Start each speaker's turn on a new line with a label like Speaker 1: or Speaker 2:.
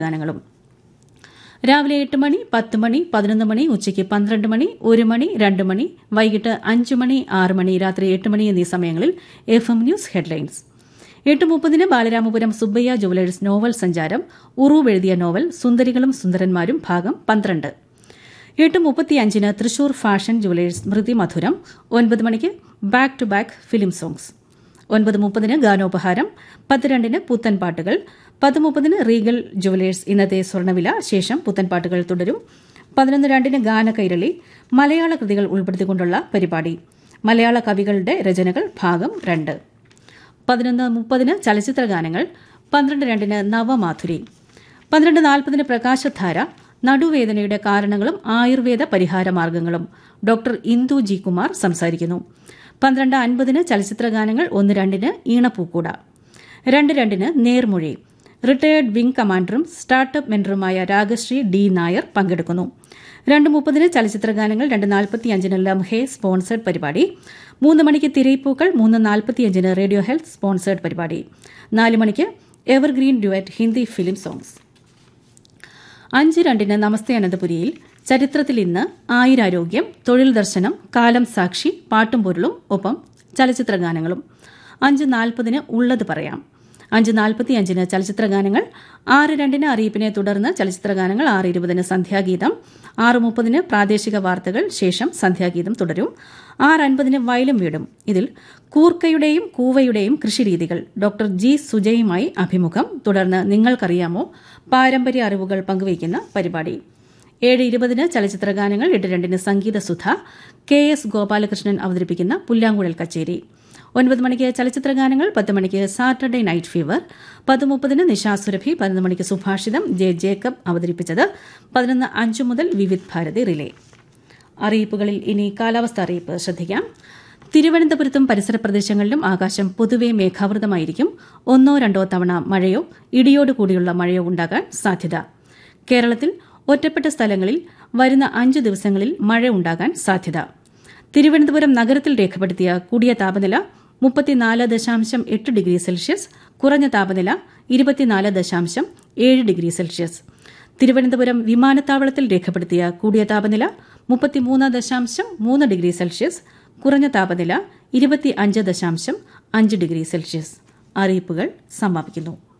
Speaker 1: ഗാനങ്ങളും രാവിലെ എട്ട് മണി പത്ത് മണി പതിനൊന്ന് മണി ഉച്ചയ്ക്ക് പന്ത്രണ്ട് മണി ഒരു മണി രണ്ട് മണി വൈകിട്ട് അഞ്ച് മണി ആറ് മണി രാത്രി എട്ട് മണി എന്നീ സമയങ്ങളിൽ എഫ് എം ന്യൂസ് ഹെഡ്ലൈൻസ് എട്ട് മുപ്പതിന് ബാലരാമപുരം സുബ്ബയ്യ ജുവലേഴ്സ് നോവൽ സഞ്ചാരം ഉറൂവ് എഴുതിയ നോവൽ സുന്ദരികളും സുന്ദരന്മാരും ഭാഗം പന്ത്രണ്ട് എട്ട് മുപ്പത്തിയഞ്ചിന് തൃശൂർ ഫാഷൻ ജുവലേഴ്സ് സ്മൃതി മധുരം ഒൻപത് മണിക്ക് back to back film songs ഒൻപത് മുപ്പതിന് ഗാനോപഹാരം പത്ത് രണ്ടിന് പുത്തൻ പാട്ടുകൾ പത്ത് മുപ്പതിന് റീഗൽ ജുവലേഴ്സ് ഇന്നത്തെ സ്വർണ്ണവില ശേഷം പുത്തൻ പാട്ടുകൾ തുടരും പതിനൊന്ന് രണ്ടിന് ഗാനകൈരളി മലയാള കൃതികൾ ഉൾപ്പെടുത്തിക്കൊണ്ടുള്ള പരിപാടി മലയാള കവികളുടെ രചനകൾ ഭാഗം രണ്ട് പതിനൊന്ന് മുപ്പതിന് ചലച്ചിത്ര ഗാനങ്ങൾ പന്ത്രണ്ട് രണ്ടിന് നവമാധുരി പന്ത്രണ്ട് നാൽപ്പതിന് പ്രകാശധാര നടുവേദനയുടെ കാരണങ്ങളും ആയുർവേദ പരിഹാര മാർഗങ്ങളും ഡോക്ടർ ഇന്ദു ജി കുമാർ സംസാരിക്കുന്നു പന്ത്രണ്ട് അൻപതിന് ചലച്ചിത്ര ഗാനങ്ങൾ ഒന്ന് രണ്ടിന് ഈണപ്പൂക്കൂട രണ്ട് രണ്ടിന് നേർമൊഴി റിട്ടയേർഡ് വിംഗ് കമാൻഡറും സ്റ്റാർട്ടപ്പ് മെന്ററുമായ രാഗശ്രീ ഡി നായർ പങ്കെടുക്കുന്നു രണ്ട് മുപ്പതിന് ചലച്ചിത്ര ഗാനങ്ങൾ രണ്ട് നാൽപ്പത്തിയഞ്ചിന് ലംഹെ സ്പോൺസേഡ് പരിപാടി മൂന്ന് മണിക്ക് തിരയിപ്പൂക്കൾ മൂന്ന് നാൽപ്പത്തിയഞ്ചിന് റേഡിയോ ഹെൽത്ത് സ്പോൺസേഡ് പരിപാടി നാല് മണിക്ക് evergreen duet Hindi film songs അഞ്ച് രണ്ടിന് നമസ്തേ അനന്തപുരിയിൽ ചരിത്രത്തിൽ ഇന്ന് ആയുരാരോഗ്യം തൊഴിൽ ദർശനം കാലം സാക്ഷി പാട്ടും പൊരുളും ഒപ്പം ചലച്ചിത്ര ഗാനങ്ങളും അഞ്ച് നാൽപ്പതിന് ഉള്ളത് പറയാം അഞ്ച് നാൽപ്പത്തിയഞ്ചിന് ചലച്ചിത്ര ഗാനങ്ങൾ ആറ് രണ്ടിന് അറിയിപ്പിനെ തുടർന്ന് ചലച്ചിത്ര ഗാനങ്ങൾ ആറ് ഇരുപതിന് സന്ധ്യാഗീതം ആറ് മുപ്പതിന് പ്രാദേശിക വാർത്തകൾ ശേഷം സന്ധ്യാഗീതം തുടരും ആറ് അൻപതിന് വയലും വീടും ഇതിൽ കൂർക്കയുടെയും കൂവയുടെയും കൃഷിരീതികൾ ഡോക്ടർ ജി സുജയുമായി അഭിമുഖം തുടർന്ന് നിങ്ങൾക്കറിയാമോ പാരമ്പര്യ അറിവുകൾ പങ്കുവയ്ക്കുന്ന പരിപാടി ഏഴ് ഇരുപതിന് ചലച്ചിത്ര ഗാനങ്ങൾ എട്ട് രണ്ടിന് സംഗീത സുധ കെ എസ് ഗോപാലകൃഷ്ണൻ അവതരിപ്പിക്കുന്ന പുല്ലാങ്കുഴൽ കച്ചേരി ഒൻപത് മണിക്ക് ചലച്ചിത്ര ഗാനങ്ങൾ പത്ത് മണിക്ക് സാറ്റർഡേ നൈറ്റ് ഫീവർ പത്ത് മുപ്പതിന് നിശാസുരഭി പതിനൊന്ന് മണിക്ക് സുഭാഷിതം ജെ ജേക്കബ് അവതരിപ്പിച്ചത് പതിനൊന്ന് അഞ്ച് മുതൽ വിവിധ് ഭാരതി റിലേ അറിയിപ്പുകളിൽ ഇനി കാലാവസ്ഥ അറിയിപ്പ് ശ്രദ്ധിക്കാം തിരുവനന്തപുരത്തും പരിസര പ്രദേശങ്ങളിലും ആകാശം പൊതുവെ മേഘാവൃതമായിരിക്കും ഒന്നോ രണ്ടോ തവണ മഴയോ ഇടിയോട് കൂടിയുള്ള മഴയോ ഉണ്ടാകാൻ സാധ്യത കേരളത്തിൽ ഒറ്റപ്പെട്ട സ്ഥലങ്ങളിൽ വരുന്ന അഞ്ച് ദിവസങ്ങളിൽ മഴ ഉണ്ടാകാൻ സാധ്യത തിരുവനന്തപുരം നഗരത്തിൽ രേഖപ്പെടുത്തിയ കൂടിയ താപനില മുപ്പത്തിനാല് ദശാംശം എട്ട് ഡിഗ്രി സെൽഷ്യസ് കുറഞ്ഞ താപനില ഇരുപത്തിനാല് ദശാംശം ഏഴ് ഡിഗ്രി സെൽഷ്യസ് തിരുവനന്തപുരം വിമാനത്താവളത്തിൽ രേഖപ്പെടുത്തിയ കൂടിയ താപനില മുപ്പത്തിമൂന്ന് ദശാംശം മൂന്ന് ഡിഗ്രി സെൽഷ്യസ് കുറഞ്ഞ താപനില ഇരുപത്തി അഞ്ച് ദശാംശം അഞ്ച് ഡിഗ്രി സെൽഷ്യസ് അറിയിപ്പുകൾ സമാപിക്കുന്നു